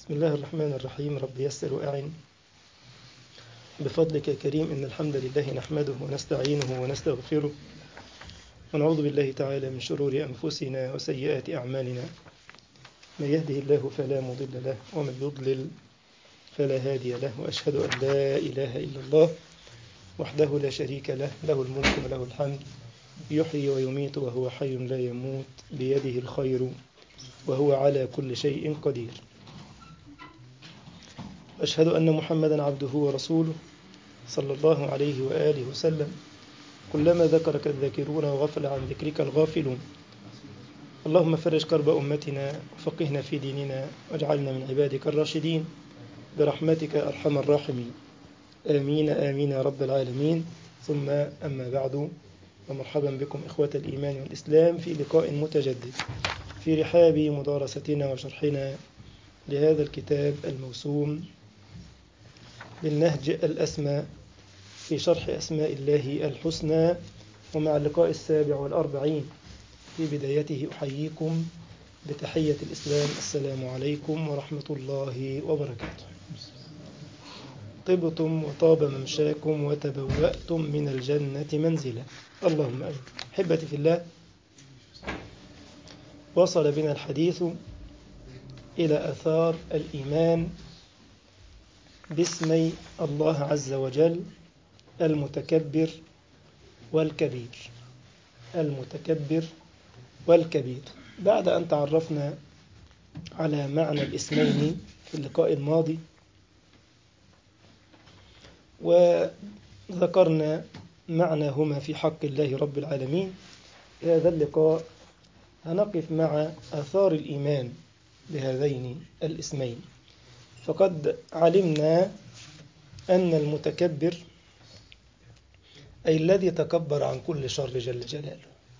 بسم الله الرحمن الرحيم رب يسر وأعن بفضلك يا كريم إن الحمد لله نحمده ونستعينه ونستغفره ونعوذ بالله تعالى من شرور أنفسنا وسيئات أعمالنا من يهده الله فلا مضل له ومن يضلل فلا هادي له وأشهد أن لا إله إلا الله وحده لا شريك له له الملك وله الحمد يحيي ويميت وهو حي لا يموت بيده الخير وهو على كل شيء قدير أشهد أن محمدا عبده ورسوله صلى الله عليه وآله وسلم كلما ذكرك الذاكرون وغفل عن ذكرك الغافلون اللهم فرج كرب أمتنا وفقهنا في ديننا واجعلنا من عبادك الراشدين برحمتك أرحم الراحمين آمين آمين يا رب العالمين ثم أما بعد ومرحبا بكم إخوة الإيمان والإسلام في لقاء متجدد في رحاب مدارستنا وشرحنا لهذا الكتاب الموسوم بالنهج الأسمى في شرح أسماء الله الحسنى ومع اللقاء السابع والأربعين في بدايته أحييكم بتحية الإسلام السلام عليكم ورحمة الله وبركاته طبتم وطاب ممشاكم وتبوأتم من الجنة منزلا اللهم أمين حبتي في الله وصل بنا الحديث إلى أثار الإيمان باسمي الله عز وجل المتكبر والكبير المتكبر والكبير بعد أن تعرفنا على معنى الاسمين في اللقاء الماضي وذكرنا معناهما في حق الله رب العالمين في هذا اللقاء هنقف مع آثار الإيمان بهذين الاسمين فقد علمنا أن المتكبر أي الذي تكبر عن كل شر جل جلاله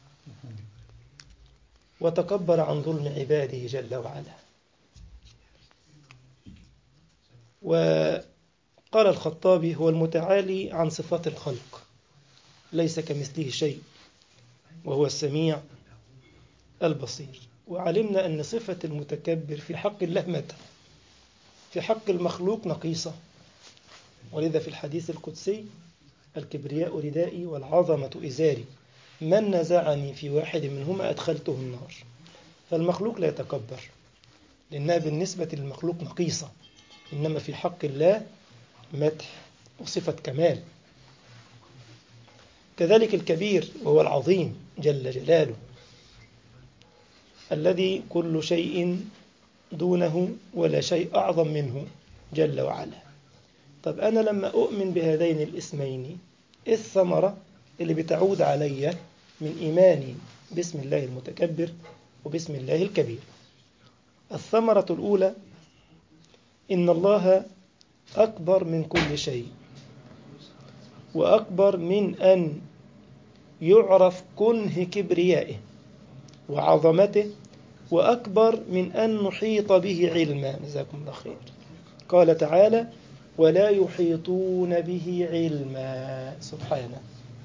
وتكبر عن ظلم عباده جل وعلا وقال الخطابي هو المتعالي عن صفات الخلق ليس كمثله شيء وهو السميع البصير وعلمنا أن صفة المتكبر في حق الله متى في حق المخلوق نقيصة ولذا في الحديث القدسي الكبرياء ردائي والعظمة إزاري من نزعني في واحد منهما أدخلته النار فالمخلوق لا يتكبر لأنها بالنسبة للمخلوق نقيصة إنما في حق الله مدح وصفة كمال كذلك الكبير وهو العظيم جل جلاله الذي كل شيء دونه ولا شيء أعظم منه جل وعلا طب أنا لما أؤمن بهذين الاسمين الثمرة اللي بتعود علي من إيماني باسم الله المتكبر وباسم الله الكبير الثمرة الأولى إن الله أكبر من كل شيء وأكبر من أن يعرف كنه كبريائه وعظمته وأكبر من أن نحيط به علما جزاكم الله خير قال تعالى ولا يحيطون به علما سبحانه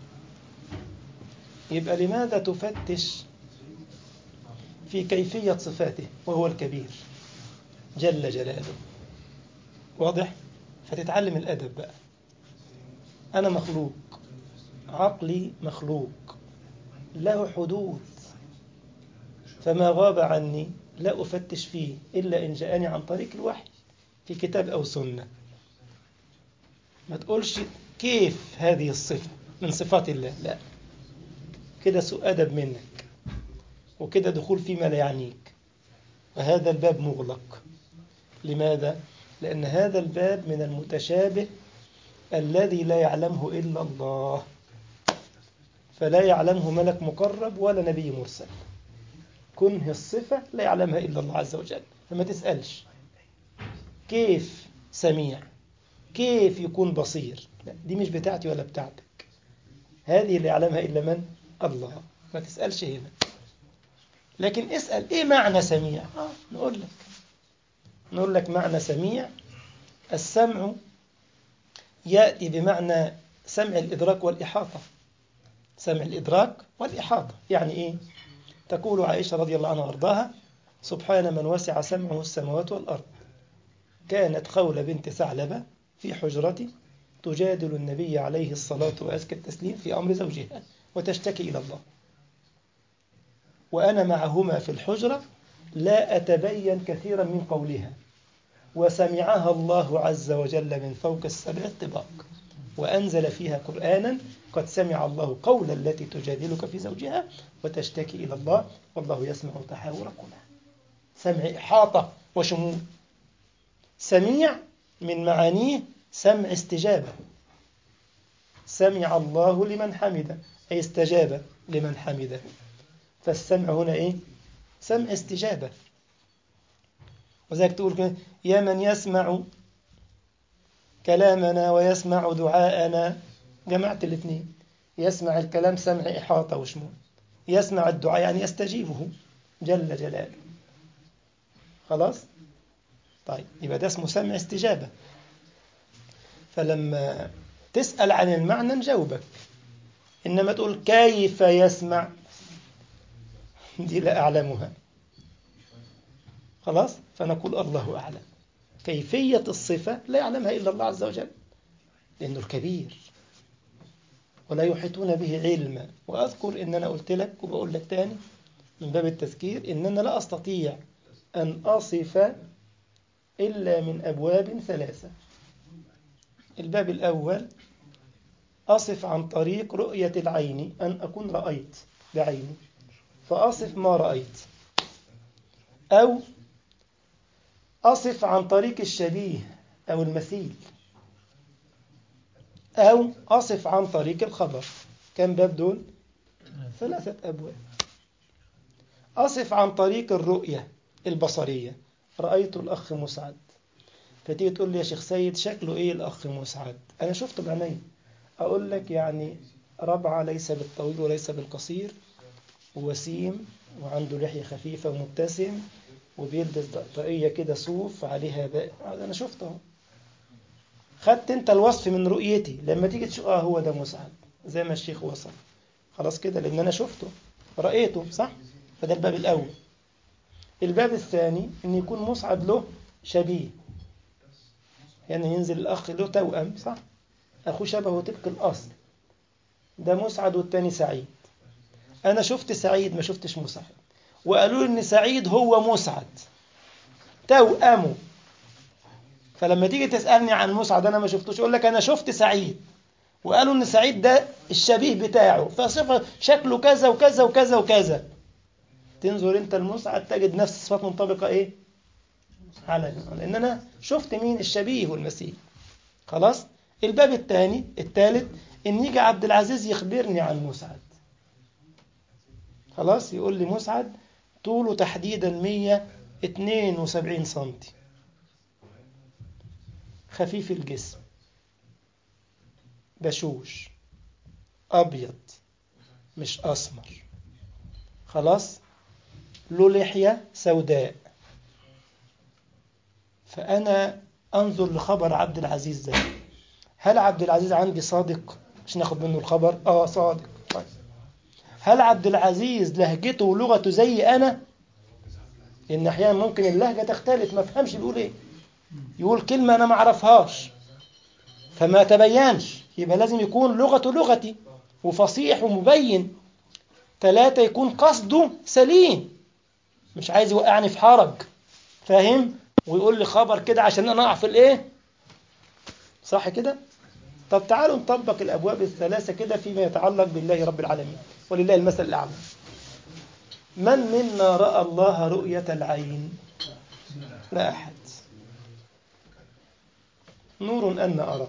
يبقى لماذا تفتش في كيفية صفاته وهو الكبير جل جلاله واضح فتتعلم الأدب بقى أنا مخلوق عقلي مخلوق له حدود فما غاب عني لا أفتش فيه إلا إن جاءني عن طريق الوحي في كتاب أو سنة ما تقولش كيف هذه الصفة من صفات الله لا كده سوء أدب منك وكده دخول فيما لا يعنيك وهذا الباب مغلق لماذا؟ لأن هذا الباب من المتشابه الذي لا يعلمه إلا الله فلا يعلمه ملك مقرب ولا نبي مرسل كنه الصفة لا يعلمها إلا الله عز وجل فما تسألش كيف سميع كيف يكون بصير لا دي مش بتاعتي ولا بتاعتك هذه اللي يعلمها إلا من الله ما تسألش هنا لكن اسأل إيه معنى سميع آه نقول لك نقول لك معنى سميع السمع يأتي بمعنى سمع الإدراك والإحاطة سمع الإدراك والإحاطة يعني إيه تقول عائشة رضي الله عنها وأرضاها سبحان من وسع سمعه السماوات والأرض كانت خولة بنت ثعلبة في حجرته تجادل النبي عليه الصلاة وأزكى التسليم في أمر زوجها وتشتكي إلى الله وأنا معهما في الحجرة لا أتبين كثيرا من قولها وسمعها الله عز وجل من فوق السبع الطباق وأنزل فيها قرآنا قد سمع الله قول التي تجادلك في زوجها وتشتكي إلى الله والله يسمع تحاوركما سمع إحاطة وشمول سميع من معانيه سمع استجابة سمع الله لمن حمده أي استجاب لمن حمده فالسمع هنا إيه سمع استجابة وذلك تقول كده يا من يسمع كلامنا ويسمع دعاءنا جمعت الاثنين يسمع الكلام سمع إحاطة وشمول يسمع الدعاء يعني يستجيبه جل جلاله خلاص طيب يبقى ده اسمه سمع استجابة فلما تسأل عن المعنى نجاوبك إنما تقول كيف يسمع دي لا أعلمها خلاص فنقول الله أعلم كيفية الصفة لا يعلمها إلا الله عز وجل لأنه الكبير ولا يحيطون به علما وأذكر إن أنا قلت لك وبقول لك تاني من باب التذكير إن أنا لا أستطيع أن أصف إلا من أبواب ثلاثة الباب الأول أصف عن طريق رؤية العين أن أكون رأيت بعيني فأصف ما رأيت أو أصف عن طريق الشبيه أو المثيل أو أصف عن طريق الخبر كم باب دول؟ ثلاثة أبواب أصف عن طريق الرؤية البصرية رأيت الأخ مسعد فتيجي تقول لي يا شيخ سيد شكله إيه الأخ مسعد أنا شفته بعيني أقول لك يعني ربعة ليس بالطويل وليس بالقصير ووسيم وعنده لحية خفيفة ومبتسم وبيلبس طاقية كده صوف عليها باء أنا شفته خدت أنت الوصف من رؤيتي لما تيجي تشوف آه هو ده مسعد زي ما الشيخ وصف خلاص كده لأن أنا شفته رأيته صح فده الباب الأول الباب الثاني إن يكون مسعد له شبيه يعني ينزل الأخ له توأم صح أخوه شبهه طبق الأصل ده مسعد والتاني سعيد أنا شفت سعيد ما شفتش مسعد وقالوا لي إن سعيد هو مسعد توأمه فلما تيجي تسألني عن مسعد أنا ما شفتوش أقول لك أنا شفت سعيد وقالوا إن سعيد ده الشبيه بتاعه فصفة شكله كذا وكذا وكذا وكذا تنظر أنت المسعد تجد نفس الصفات منطبقة إيه على لأن أنا شفت مين الشبيه والمثيل خلاص الباب الثاني الثالث إن يجي عبد العزيز يخبرني عن مسعد خلاص يقول لي مسعد طوله تحديدا 172 سنتي خفيف الجسم بشوش أبيض مش أسمر خلاص له لحية سوداء فأنا أنظر لخبر عبد العزيز ده هل عبد العزيز عندي صادق مش ناخد منه الخبر آه صادق طيب هل عبد العزيز لهجته ولغته زي أنا لأن أحيانا ممكن اللهجة تختلف ما فهمش بيقول إيه يقول كلمة أنا ما أعرفهاش فما تبينش يبقى لازم يكون لغته لغتي وفصيح ومبين ثلاثة يكون قصده سليم مش عايز يوقعني في حرج فاهم ويقول لي خبر كده عشان انا اقع في الايه صح كده طب تعالوا نطبق الابواب الثلاثه كده فيما يتعلق بالله رب العالمين ولله المثل الاعلى من منا راى الله رؤيه العين لا احد نور ان ارى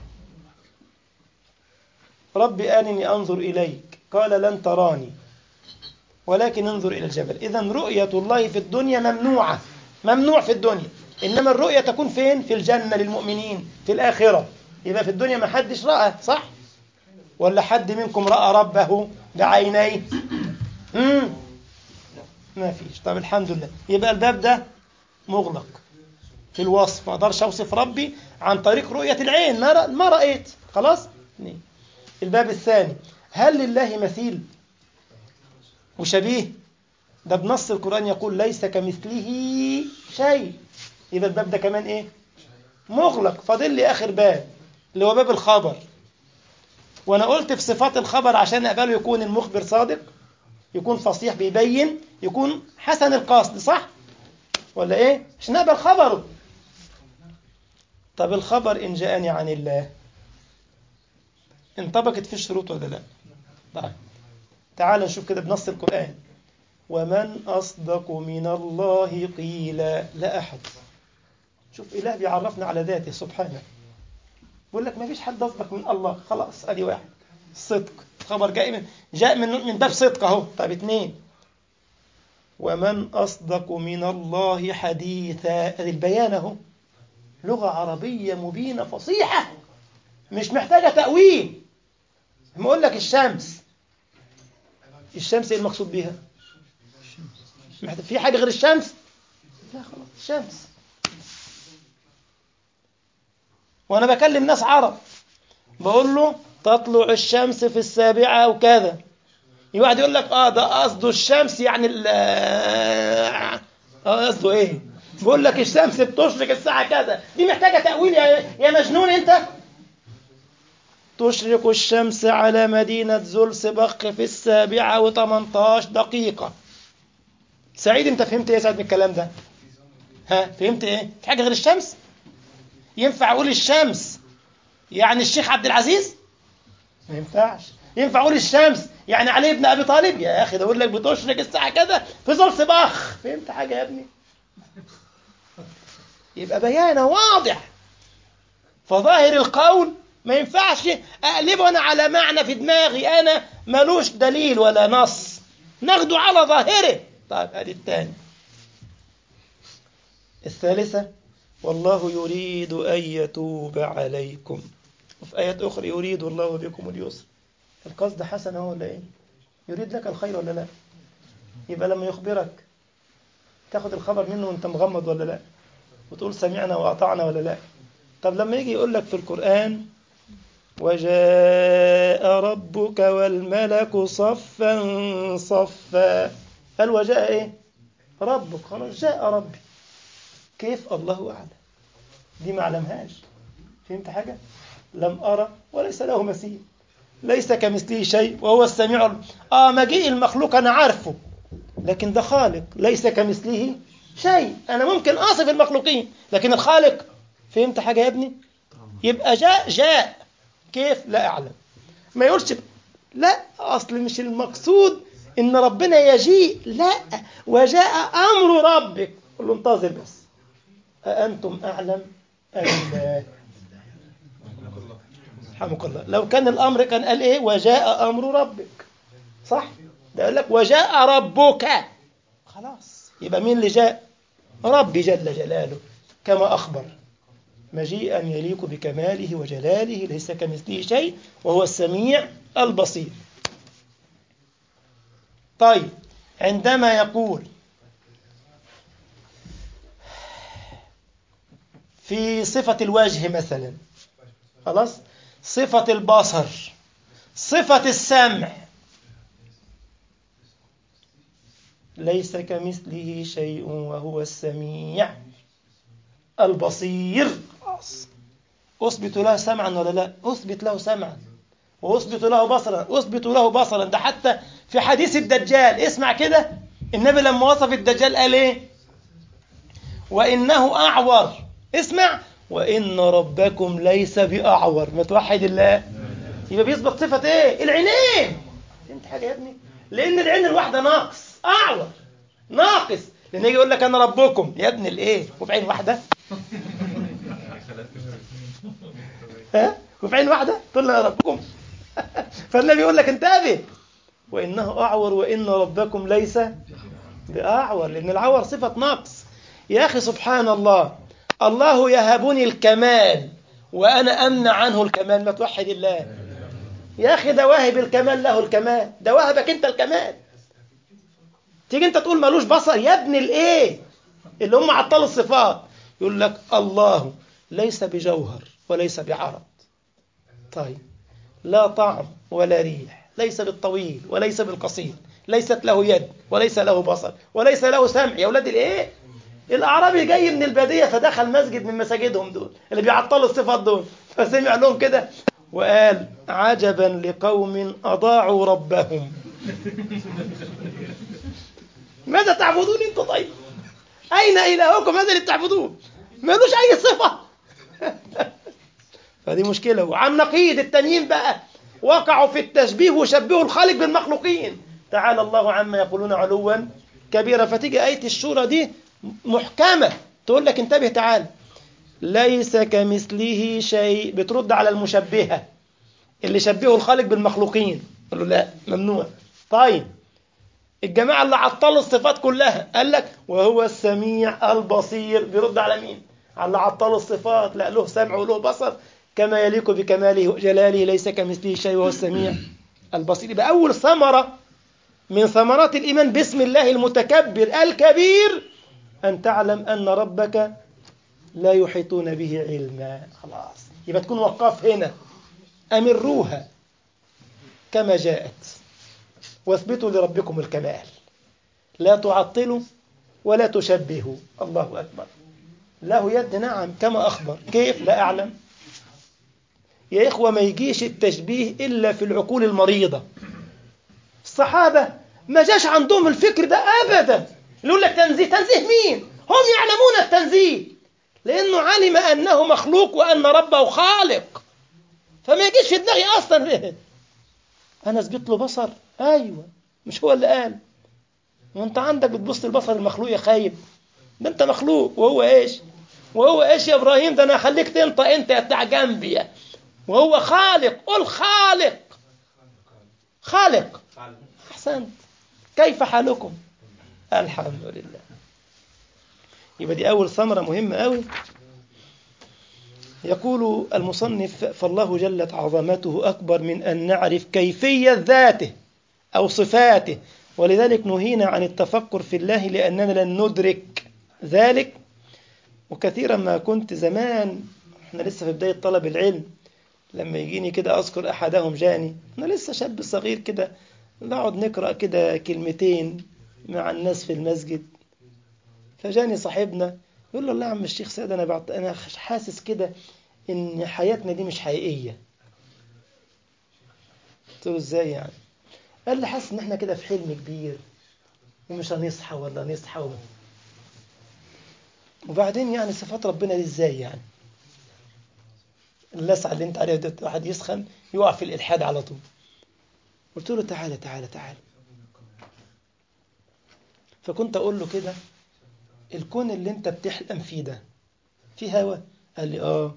رب آنني أنظر إليك قال لن تراني ولكن انظر إلى الجبل إذا رؤية الله في الدنيا ممنوعة ممنوع في الدنيا إنما الرؤية تكون فين؟ في الجنة للمؤمنين في الآخرة يبقى في الدنيا ما حدش رأى صح؟ ولا حد منكم رأى ربه بعينيه؟ امم ما فيش طب الحمد لله يبقى الباب ده مغلق في الوصف ما اقدرش اوصف ربي عن طريق رؤية العين ما رأ... ما رأيت خلاص؟ نيه. الباب الثاني هل لله مثيل وشبيه ده بنص القرآن يقول ليس كمثله شيء يبقى الباب ده كمان ايه مغلق فاضل لي آخر باب اللي هو باب الخبر وأنا قلت في صفات الخبر عشان أقبله يكون المخبر صادق يكون فصيح بيبين يكون حسن القصد صح ولا إيه عشان أقبل خبره طب الخبر إن جاءني عن الله انطبقت في الشروط ولا لا طيب تعال نشوف كده بنص القرآن ومن أصدق من الله قيلا لا أحد شوف إله بيعرفنا على ذاته سبحانه بيقول لك ما فيش حد أصدق من الله خلاص أدي واحد صدق خبر جاء من جاء من من باب صدق أهو طب اتنين ومن أصدق من الله حديثا أدي البيان أهو لغة عربية مبينة فصيحة مش محتاجة تأويل لما أقول لك الشمس الشمس إيه المقصود بيها؟ محتاج في حاجة غير الشمس؟ لا خلاص الشمس وأنا بكلم ناس عرب بقول له تطلع الشمس في السابعة أو كذا واحد يقول لك اه ده قصده الشمس يعني ال اه قصده ايه؟ بقول لك الشمس بتشرق الساعة كذا دي محتاجة تأويل يا يا مجنون أنت تشرق الشمس على مدينة زلسبخ في السابعة وثمانتاش دقيقة سعيد أنت فهمت إيه سعيد من الكلام ده؟ ها فهمت إيه؟ في حاجة غير الشمس؟ ينفع أقول الشمس يعني الشيخ عبد العزيز؟ ما ينفعش ينفع أقول الشمس يعني علي بن أبي طالب يا أخي ده أقول لك بتشرق الساعة كذا في زلسبخ فهمت حاجة يا ابني؟ يبقى بيانه واضح فظاهر القول ما ينفعش اقلبه انا على معنى في دماغي انا ملوش دليل ولا نص ناخده على ظاهره طيب ادي الثاني الثالثة والله يريد أن يتوب عليكم وفي آيات أخرى يريد الله بكم اليسر القصد حسن هو ولا إيه يريد لك الخير ولا لا يبقى لما يخبرك تاخد الخبر منه وانت مغمض ولا لا وتقول سمعنا وأطعنا ولا لا طب لما يجي يقول لك في القرآن وجاء ربك والملك صفا صفا قال وجاء ايه ربك خلاص جاء ربي كيف الله أعلم دي ما علمهاش فهمت حاجة لم أرى وليس له مثيل ليس كمثله شيء وهو السميع الم- آه مجيء المخلوق أنا عارفه لكن ده خالق ليس كمثله شيء أنا ممكن أصف المخلوقين لكن الخالق فهمت حاجة يا ابني يبقى جاء جاء كيف لا أعلم ما يقولش ب- لا أصل مش المقصود إن ربنا يجيء لا وجاء أمر ربك قل له انتظر بس أأنتم أعلم أم الله رحمك الله لو كان الأمر كان قال إيه وجاء أمر ربك صح ده قال لك وجاء ربك خلاص يبقى مين اللي جاء ربي جل جلاله كما أخبر مجيئا يليق بكماله وجلاله ليس كمثله شيء وهو السميع البصير طيب عندما يقول في صفة الوجه مثلا خلاص صفة البصر صفة السمع ليس كمثله شيء وهو السميع البصير خلاص أثبت له سمعا ولا لا أثبت له سمعا وأثبت له بصرا أثبت له بصرا ده حتى في حديث الدجال اسمع كده النبي لما وصف الدجال قال ايه وإنه أعور اسمع وإن ربكم ليس بأعور متوحد الله يبقى بيثبت صفة ايه العينين فهمت حاجة يا ابني لأن العين الواحدة ناقص أعور ناقص لأن يجي يقول لك أنا ربكم يا ابن الإيه وفي عين واحدة ها وفي عين واحدة تقول لي أنا ربكم فالنبي يقول لك انتبه وإنه أعور وإن ربكم ليس بأعور لأن العور صفة نقص يا أخي سبحان الله الله يهبني الكمال وأنا أمنع عنه الكمال ما توحد الله يا أخي ده واهب الكمال له الكمال ده وهبك أنت الكمال تيجي أنت تقول ملوش بصر يا ابن الإيه اللي هم عطلوا الصفات يقول لك الله ليس بجوهر وليس بعرض طيب لا طعم ولا ريح ليس بالطويل وليس بالقصير ليست له يد وليس له بصر وليس له سمع يا ولاد الايه الأعرابي جاي من البادية فدخل مسجد من مساجدهم دول اللي بيعطلوا الصفات دول فسمع لهم كده وقال عجبا لقوم أضاعوا ربهم ماذا تعبدون انتم طيب أين إلهكم هذا اللي بتعبدوه مالوش أي صفة فدي مشكلة وعن نقيض التانيين بقى وقعوا في التشبيه وشبهوا الخالق بالمخلوقين تعالى الله عما يقولون علوا كبيرا فتيجي آية الشورى دي محكمة تقول لك انتبه تعالى ليس كمثله شيء بترد على المشبهة اللي شبهوا الخالق بالمخلوقين قال له لا ممنوع طيب الجماعة اللي عطلوا الصفات كلها قال لك وهو السميع البصير بيرد على مين على اللي عطلوا الصفات لا له سمع وله بصر كما يليق بكماله وجلاله ليس كمثله شيء وهو السميع البصير يبقى أول ثمرة من ثمرات الإيمان باسم الله المتكبر الكبير أن تعلم أن ربك لا يحيطون به علما خلاص يبقى تكون وقاف هنا أمروها كما جاءت واثبتوا لربكم الكمال لا تعطلوا ولا تشبهوا الله أكبر له يد نعم كما أخبر كيف لا أعلم يا إخوة ما يجيش التشبيه إلا في العقول المريضة الصحابة ما جاش عندهم الفكر ده أبدا يقول لك تنزيه تنزيه مين هم يعلمون التنزيه لأنه علم أنه مخلوق وأن ربه خالق فما يجيش في دماغي أصلا أنا أثبت له بصر أيوة مش هو اللي قال وأنت عندك بتبص البصر المخلوق يا خايب ده أنت مخلوق وهو إيش وهو إيش يا إبراهيم ده أنا هخليك تنطق أنت يا بتاع جنبي وهو خالق قل خالق خالق أحسنت كيف حالكم الحمد لله يبقى دي أول ثمرة مهمة أوي يقول المصنف فالله جلت عظمته أكبر من أن نعرف كيفية ذاته أو صفاته ولذلك نهينا عن التفكر في الله لأننا لن ندرك ذلك وكثيرا ما كنت زمان احنا لسه في بداية طلب العلم لما يجيني كده أذكر أحدهم جاني أنا لسه شاب صغير كده نقعد نقرأ كده كلمتين مع الناس في المسجد فجاني صاحبنا يقول له الله يا عم الشيخ سيد أنا بعت... أنا حاسس كده إن حياتنا دي مش حقيقية قلت له إزاي يعني قال لي حاسس إن إحنا كده في حلم كبير ومش هنصحى ولا نصحى و... وبعدين يعني صفات ربنا دي إزاي يعني اللسعة اللي انت عليها ده واحد يسخن يقع في الإلحاد على طول قلت له تعالى تعالى تعالى فكنت أقول له كده الكون اللي انت بتحلم فيه ده فيه هوا قال لي اه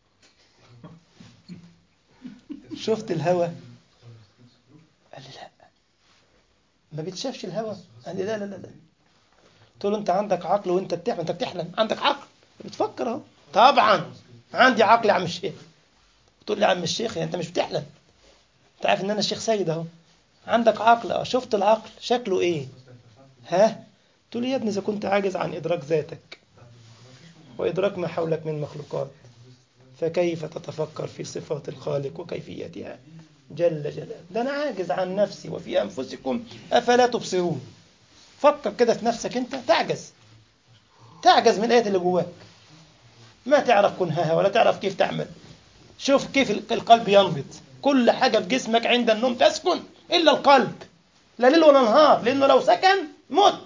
شفت الهوا قال لي لا ما بتشافش الهوا قال لي لا لا لا لا قلت له انت عندك عقل وانت بتحلم انت بتحلم عندك عقل بتفكر اهو طبعا عندي عقل يا عم الشيخ تقول لي يا عم الشيخ انت مش بتحلم انت عارف ان انا الشيخ سيد اهو عندك عقل اه شفت العقل شكله ايه ها تقول لي يا ابني اذا كنت عاجز عن ادراك ذاتك وادراك ما حولك من مخلوقات فكيف تتفكر في صفات الخالق وكيفيتها جل جلاله ده انا عاجز عن نفسي وفي انفسكم افلا تبصرون فكر كده في نفسك انت تعجز تعجز من الايات اللي جواك ما تعرف كنهها ولا تعرف كيف تعمل شوف كيف القلب ينبض كل حاجة في جسمك عند النوم تسكن إلا القلب لا ليل ولا نهار لأنه لو سكن مت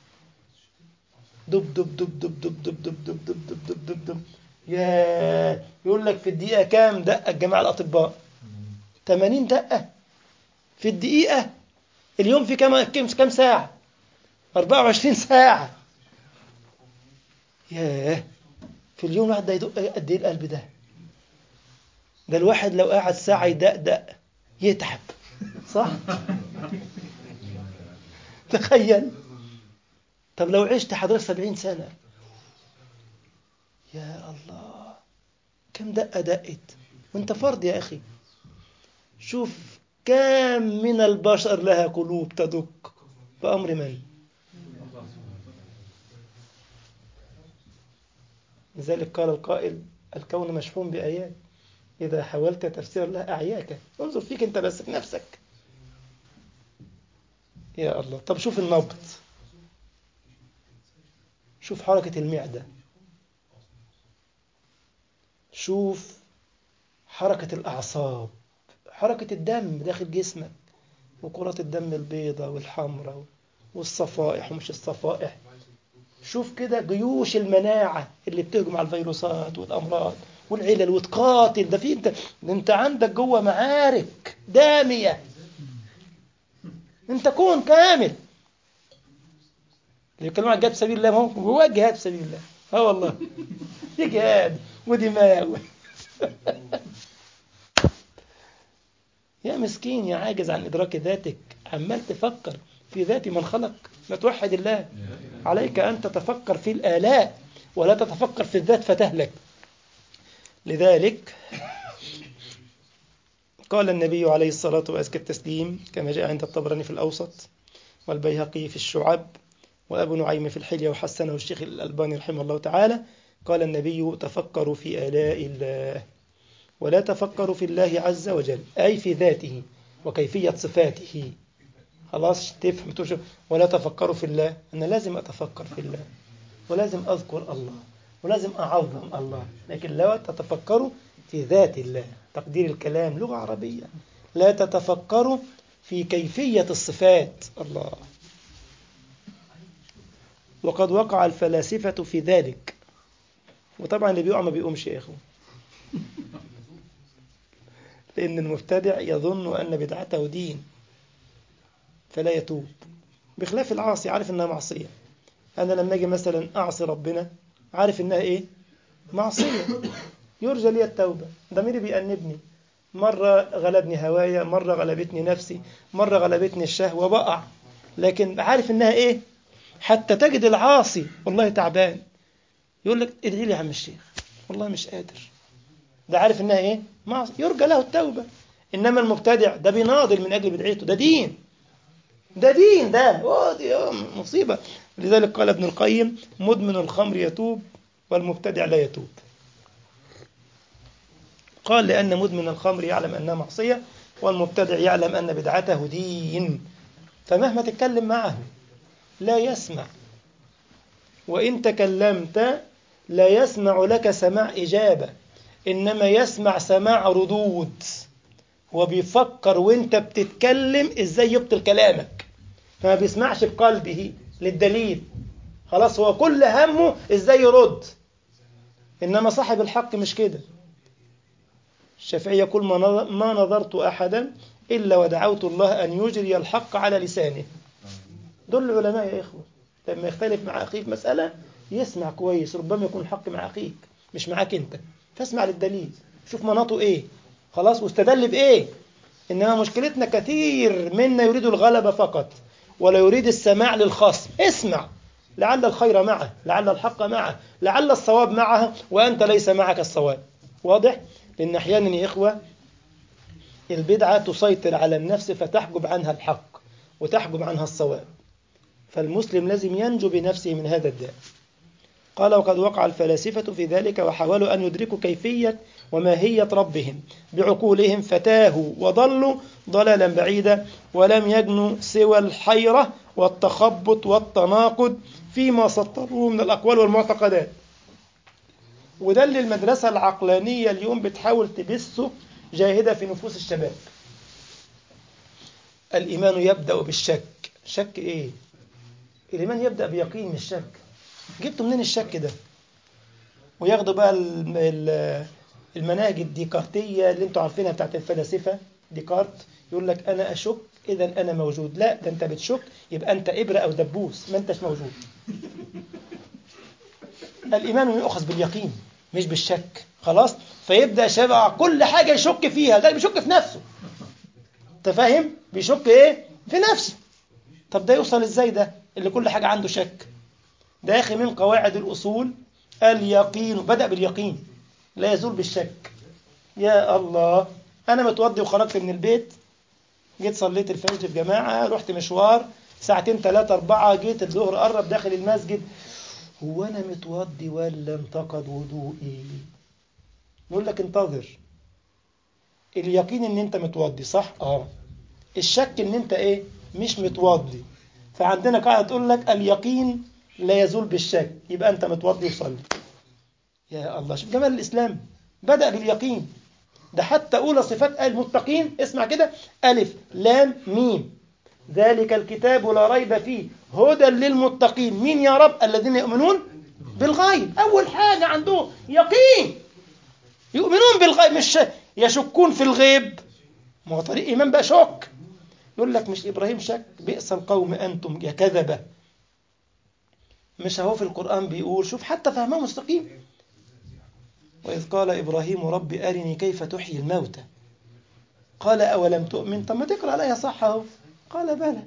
دب دب دب دب دب دب دب دب دب دب دب دب دب يا يقول لك في الدقيقة كام دقة الجماعة الأطباء 80 دقة في الدقيقة اليوم في كام كام كام ساعة 24 ساعة ياه في اليوم الواحد ده يدق قد ايه القلب ده ده الواحد لو قعد ساعة يدقدق يتعب صح تخيل طب لو عشت حضرتك سبعين سنة يا الله كم دقة دقت وانت فرد يا أخي شوف كم من البشر لها قلوب تدق بأمر من لذلك قال القائل الكون مشحون بآيات إذا حاولت تفسير لها أعياك انظر فيك أنت بس في نفسك يا الله طب شوف النبض شوف حركة المعدة شوف حركة الأعصاب حركة الدم داخل جسمك وكرات الدم البيضاء والحمراء والصفائح ومش الصفائح شوف كده جيوش المناعة اللي بتهجم على الفيروسات والأمراض والعلل وتقاتل ده في انت ده انت عندك جوه معارك دامية انت كون كامل اللي بيتكلموا عن جهاد في سبيل الله ما هو جواه جهاد في سبيل الله اه والله في جهاد ودماء يا مسكين يا عاجز عن إدراك ذاتك عمال تفكر في ذات من خلق لا توحد الله عليك أن تتفكر في الآلاء ولا تتفكر في الذات فتهلك لذلك قال النبي عليه الصلاة وأزكى التسليم كما جاء عند الطبراني في الأوسط والبيهقي في الشعب وأبو نعيم في الحلية وحسنه الشيخ الألباني رحمه الله تعالى قال النبي تفكروا في آلاء الله ولا تفكروا في الله عز وجل أي في ذاته وكيفية صفاته خلاص تفهم تشوف ولا تفكروا في الله أنا لازم أتفكر في الله ولازم أذكر الله ولازم أعظم الله لكن لا تتفكروا في ذات الله تقدير الكلام لغة عربية لا تتفكروا في كيفية الصفات الله وقد وقع الفلاسفة في ذلك وطبعا اللي بيقع ما بيقومش يا إخوة لأن المبتدع يظن أن بدعته دين فلا يتوب بخلاف العاصي عارف أنها معصية أنا لما أجي مثلا أعصي ربنا عارف أنها إيه معصية يرجى لي التوبة ضميري بيأنبني مرة غلبني هوايا مرة غلبتني نفسي مرة غلبتني الشهوة بقع لكن عارف أنها إيه حتى تجد العاصي والله تعبان يقول لك ادعي لي يا عم الشيخ والله مش قادر ده عارف انها ايه معصية يرجى له التوبة انما المبتدع ده بيناضل من اجل بدعيته ده دين ده دين ده أوه دي مصيبة لذلك قال ابن القيم مدمن الخمر يتوب والمبتدع لا يتوب قال لأن مدمن الخمر يعلم أنها معصية والمبتدع يعلم أن بدعته دين فمهما تتكلم معه لا يسمع وإن تكلمت لا يسمع لك سماع إجابة إنما يسمع سماع ردود هو بيفكر وانت بتتكلم ازاي يبطل كلامك فما بيسمعش بقلبه للدليل خلاص هو كل همه ازاي يرد انما صاحب الحق مش كده الشافعي يقول ما نظرت احدا الا ودعوت الله ان يجري الحق على لسانه دول العلماء يا اخوه لما يختلف مع اخيه في مساله يسمع كويس ربما يكون الحق مع اخيك مش معاك انت فاسمع للدليل شوف مناطه ايه خلاص واستدل بايه انما مشكلتنا كثير منا يريد الغلبة فقط ولا يريد السماع للخصم اسمع لعل الخير معه لعل الحق معه لعل الصواب معه وأنت ليس معك الصواب واضح؟ لأن أحيانا يا إخوة البدعة تسيطر على النفس فتحجب عنها الحق وتحجب عنها الصواب فالمسلم لازم ينجو بنفسه من هذا الداء قال وقد وقع الفلاسفة في ذلك وحاولوا أن يدركوا كيفية وماهية ربهم بعقولهم فتاهوا وضلوا ضلالا بعيدا ولم يجنوا سوى الحيرة والتخبط والتناقض فيما سطروه من الأقوال والمعتقدات وده اللي المدرسة العقلانية اليوم بتحاول تبثه جاهدة في نفوس الشباب الإيمان يبدأ بالشك شك إيه؟ الإيمان يبدأ بيقين مش شك جبتوا منين الشك ده وياخدوا بقى المناهج الديكارتية اللي انتوا عارفينها بتاعت الفلاسفة ديكارت يقول لك أنا أشك إذا أنا موجود لا ده أنت بتشك يبقى أنت إبرة أو دبوس ما أنتش موجود الإيمان يؤخذ باليقين مش بالشك خلاص فيبدأ شبع كل حاجة يشك فيها ده بيشك في نفسه أنت فاهم بيشك إيه في نفسه طب ده يوصل إزاي ده اللي كل حاجة عنده شك ده يا أخي من قواعد الأصول اليقين بدأ باليقين لا يزول بالشك يا الله أنا متوضي وخرجت من البيت جيت صليت الفجر في جماعة رحت مشوار ساعتين ثلاثة أربعة جيت الظهر قرب داخل المسجد هو أنا متوضي ولا انتقد وضوئي يقول لك انتظر اليقين ان انت متوضي صح اه الشك ان انت ايه مش متوضي فعندنا قاعدة تقول لك اليقين لا يزول بالشك يبقى أنت متوضي وصلي يا الله شوف جمال الإسلام بدأ باليقين ده حتى أولى صفات المتقين اسمع كده ألف لام ميم ذلك الكتاب لا ريب فيه هدى للمتقين مين يا رب الذين يؤمنون بالغيب أول حاجة عندهم يقين يؤمنون بالغيب مش يشكون في الغيب ما هو طريق إيمان بقى شك يقول لك مش إبراهيم شك بئس القوم أنتم يا كذبة مش أهو في القرآن بيقول شوف حتى فهمه مستقيم وإذ قال إبراهيم رب أرني كيف تحيي الموتى قال أولم تؤمن طب ما تقرأ الآية صح أهو قال بلى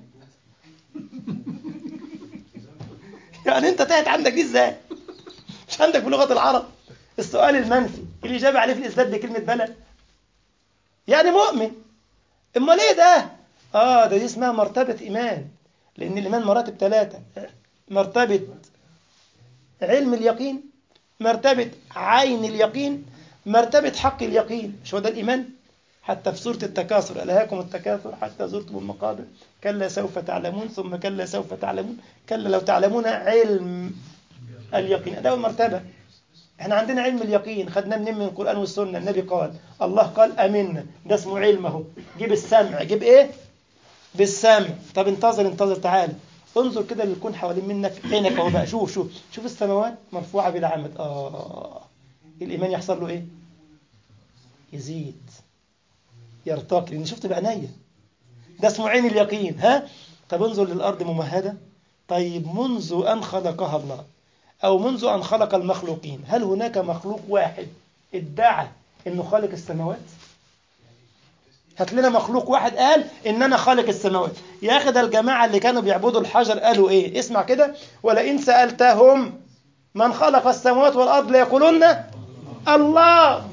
يعني أنت تهت عندك دي إزاي مش عندك في لغة العرب السؤال المنفي الإجابة عليه في الإثبات بكلمة بلى يعني مؤمن امال ايه ده اه ده دي اسمها مرتبة ايمان لان الايمان مراتب ثلاثة مرتبة علم اليقين مرتبة عين اليقين مرتبة حق اليقين مش هو ده الايمان حتى في سورة التكاثر ألهاكم التكاثر حتى زرتم المقابر كلا سوف تعلمون ثم كلا سوف تعلمون كلا لو تعلمون علم اليقين ده أول مرتبة احنا عندنا علم اليقين خدناه منين من القرآن والسنة النبي قال الله قال أمنا ده اسمه علمه جيب السمع جيب ايه بالسمع طب انتظر انتظر تعالى انظر كده للكون حوالين منك عينك اهو بقى شوف شوف شوف السماوات مرفوعة بلا عمد اه الإيمان يحصل له ايه يزيد يرتقي لأن شفت بعينيا ده اسمه عين اليقين ها طب انظر للأرض ممهدة طيب منذ أن خلقها الله أو منذ أن خلق المخلوقين هل هناك مخلوق واحد ادعى أنه خالق السماوات هات لنا مخلوق واحد قال إن أنا خالق السماوات يا أخي ده الجماعة اللي كانوا بيعبدوا الحجر قالوا إيه اسمع كده ولئن سألتهم من خلق السماوات والأرض ليقولون الله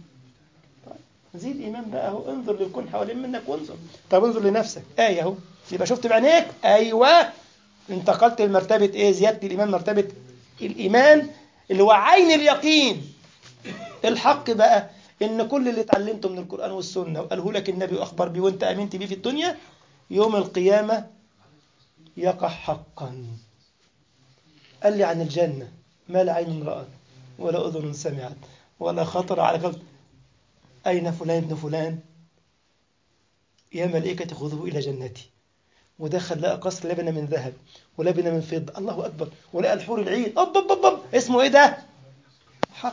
زيد إيمان بقى أهو انظر للكون حوالين منك وانظر طب انظر لنفسك آية أهو يبقى شفت بعينيك أيوه انتقلت لمرتبة إيه زيادة الإيمان مرتبة الإيمان اللي هو عين اليقين الحق بقى إن كل اللي اتعلمته من القرآن والسنة وقاله لك النبي وأخبر بيه وأنت آمنت بيه في الدنيا يوم القيامة يقع حقا قال لي عن الجنة ما لا عين رأت ولا أذن سمعت ولا خطر على قلب أين فلان ابن فلان يا ملائكة خذوه إلى جنتي ودخل لقى قصر لبنة من ذهب ولبنة من فضة الله أكبر ولقى الحور العين أب أب أب أب اسمه إيه ده حق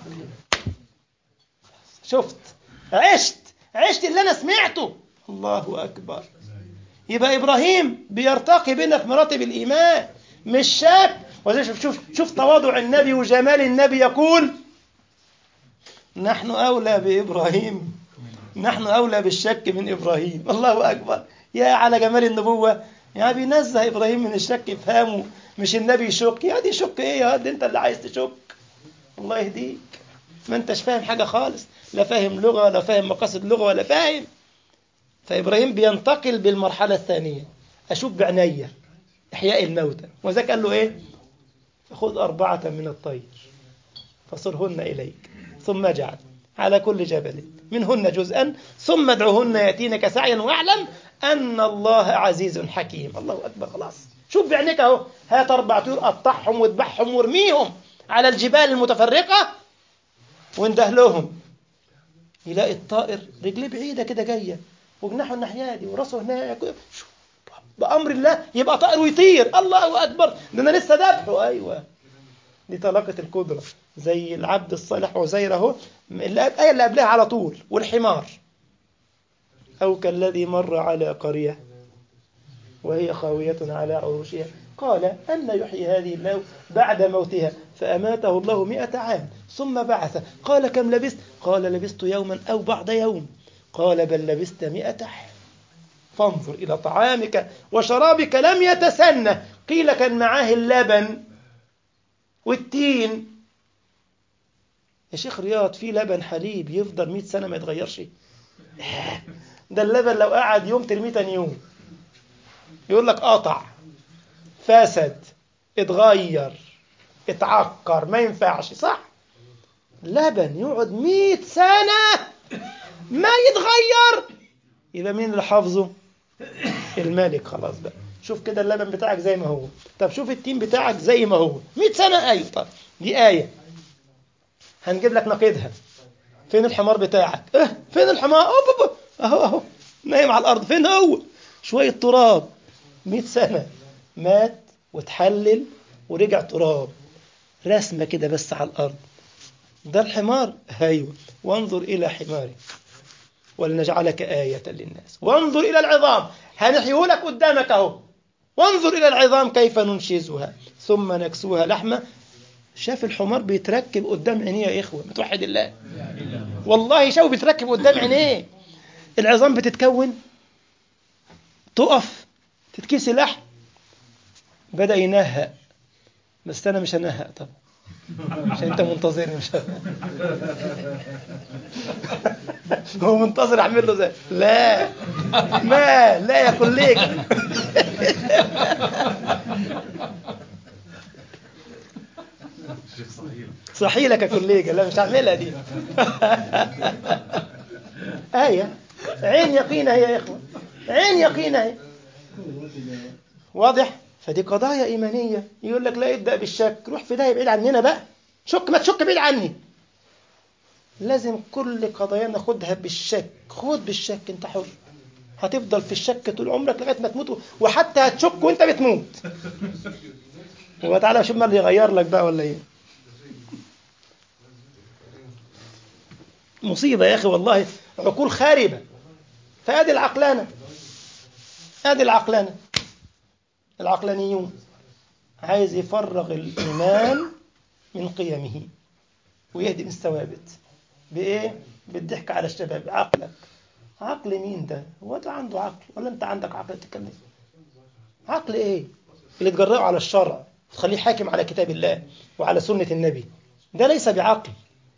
شفت عشت عشت اللي أنا سمعته الله أكبر يبقى إبراهيم بيرتقي بنا في مراتب الإيمان مش شك وزي شوف شوف شوف تواضع النبي وجمال النبي يقول نحن أولى بإبراهيم نحن أولى بالشك من إبراهيم الله أكبر يا على جمال النبوة يعني بينزه إبراهيم من الشك يفهمه مش النبي يشك يا دي شك إيه يا دي أنت اللي عايز تشك الله يهديك ما أنتش فاهم حاجة خالص لا فاهم لغة ولا فاهم مقاصد لغة ولا فاهم فإبراهيم بينتقل بالمرحلة الثانية أشوف بعينيا إحياء الموتى وذاك قال له إيه فخذ أربعة من الطير فصرهن إليك ثم اجعل على كل جبل منهن جزءا ثم ادعوهن يأتينك سعيا واعلم أن الله عزيز حكيم الله أكبر خلاص شوف بعينك أهو هات أربع طيور قطعهم واذبحهم وارميهم على الجبال المتفرقة وانده لهم يلاقي الطائر رجليه بعيدة كده جاية وجناحه الناحية دي وراسه هناك بأمر الله يبقى طائر ويطير الله أكبر ده أنا لسه ذبحه أيوه دي طلاقة القدرة زي العبد الصالح عزير اهو الآية اللي قبلها على طول والحمار أو كالذي مر على قرية وهي خاوية على عروشها قال أن يحيي هذه الله بعد موتها فأماته الله مئة عام ثم بعث قال كم لبست قال لبست يوما أو بعض يوم قال بل لبست مئة عام فانظر إلى طعامك وشرابك لم يتسنى قيل كان معاه اللبن والتين يا شيخ رياض في لبن حليب يفضل 100 سنة ما يتغيرش ده اللبن لو قعد يوم ترميه تاني يوم يقول لك قطع فسد اتغير اتعكر ما ينفعش صح لبن يقعد 100 سنة ما يتغير يبقى مين اللي حافظه الملك خلاص بقى شوف كده اللبن بتاعك زي ما هو طب شوف التين بتاعك زي ما هو 100 سنة أيوة طب دي آية هنجيب لك نقيضها فين الحمار بتاعك اه فين الحمار أوه اهو اهو نايم على الارض فين هو شويه تراب 100 سنه مات وتحلل ورجع تراب رسمه كده بس على الارض ده الحمار ايوه وانظر الى حمارك ولنجعلك آية للناس وانظر إلى العظام هنحيه لك قدامك أهو وانظر إلى العظام كيف ننشزها ثم نكسوها لحمة شاف الحمار بيتركب قدام عينيه يا إخوة متوحد الله والله شاف بيتركب قدام عينيه العظام بتتكون تقف تتكسي لحم بدأ ينهق بس أنا مش هنهق طبعا عشان أنت منتظرني مش هو منتظر أعمل له زي لا ما لا يا كوليجا صحيح يا كوليجا لا مش هعملها دي آية عين يقين هي يا إخوة عين يقين هي واضح فدي قضايا إيمانية يقول لك لا ابدأ بالشك روح في ده بعيد عننا بقى شك ما تشك بعيد عني لازم كل قضايا ناخدها بالشك خد بالشك انت حر هتفضل في الشك طول عمرك لغايه ما تموت وحتى هتشك وانت بتموت وتعالى شوف ما اللي يغير لك بقى ولا ايه مصيبه يا اخي والله عقول خاربه فادي العقلانه ادي العقلانه العقلانيون عايز يفرغ الايمان من قيمه ويهدم الثوابت بايه بالضحك على الشباب عقلك عقل مين ده هو ده عنده عقل ولا انت عندك عقل تتكلم عقل ايه اللي تجرأه على الشرع تخليه حاكم على كتاب الله وعلى سنة النبي ده ليس بعقل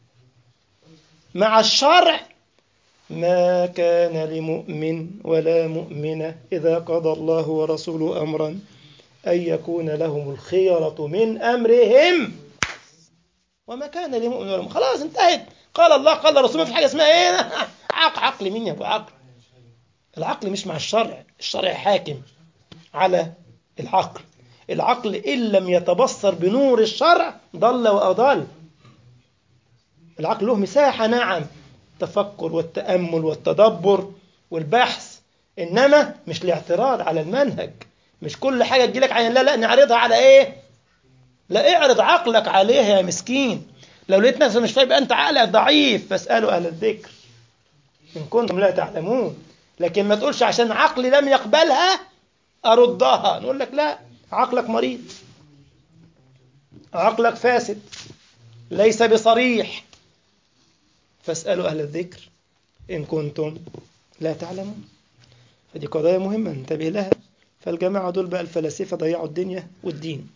مع الشرع ما كان لمؤمن ولا مؤمنة إذا قضى الله ورسوله أمرا أن يكون لهم الخيرة من أمرهم وما كان لمؤمن ولا مؤمن خلاص انتهت قال الله قال الرسول ما في حاجة اسمها ايه عقل عقل مين يا ابو عقل العقل مش مع الشرع الشرع حاكم على العقل العقل إن لم يتبصر بنور الشرع ضل وأضل العقل له مساحة نعم التفكر والتأمل والتدبر والبحث إنما مش الاعتراض على المنهج مش كل حاجة تجيلك عين لا لا نعرضها على إيه لا اعرض عقلك عليها يا مسكين لو لقيت نفسك مش فاهم أنت عقلك ضعيف فاسألوا أهل الذكر إن كنتم لا تعلمون لكن ما تقولش عشان عقلي لم يقبلها أردها نقول لك لا عقلك مريض عقلك فاسد ليس بصريح فاسألوا أهل الذكر إن كنتم لا تعلمون فدي قضايا مهمة انتبه لها فالجماعة دول بقى الفلاسفة ضيعوا الدنيا والدين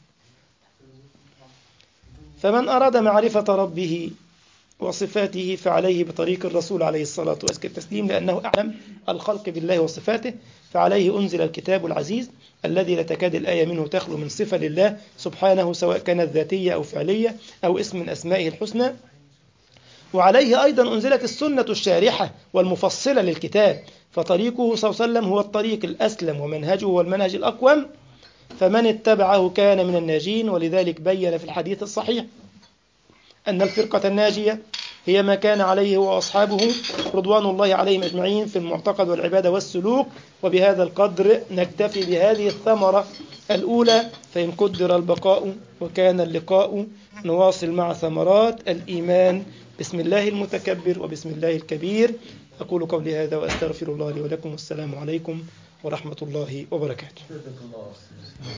فمن أراد معرفة ربه وصفاته فعليه بطريق الرسول عليه الصلاة وأزكى التسليم لأنه أعلم الخلق بالله وصفاته فعليه أنزل الكتاب العزيز الذي لا تكاد الآية منه تخلو من صفة لله سبحانه سواء كانت ذاتية أو فعلية أو اسم من أسمائه الحسنى وعليه أيضا أنزلت السنة الشارحة والمفصلة للكتاب فطريقه صلى الله عليه وسلم هو الطريق الأسلم ومنهجه هو المنهج الأقوم فمن اتبعه كان من الناجين ولذلك بين في الحديث الصحيح أن الفرقة الناجية هي ما كان عليه هو أصحابه رضوان الله عليهم أجمعين في المعتقد والعبادة والسلوك وبهذا القدر نكتفي بهذه الثمرة الأولى فإن قدر البقاء وكان اللقاء نواصل مع ثمرات الإيمان بسم الله المتكبر وبسم الله الكبير أقول قولي هذا وأستغفر الله لي ولكم والسلام عليكم ورحمة الله وبركاته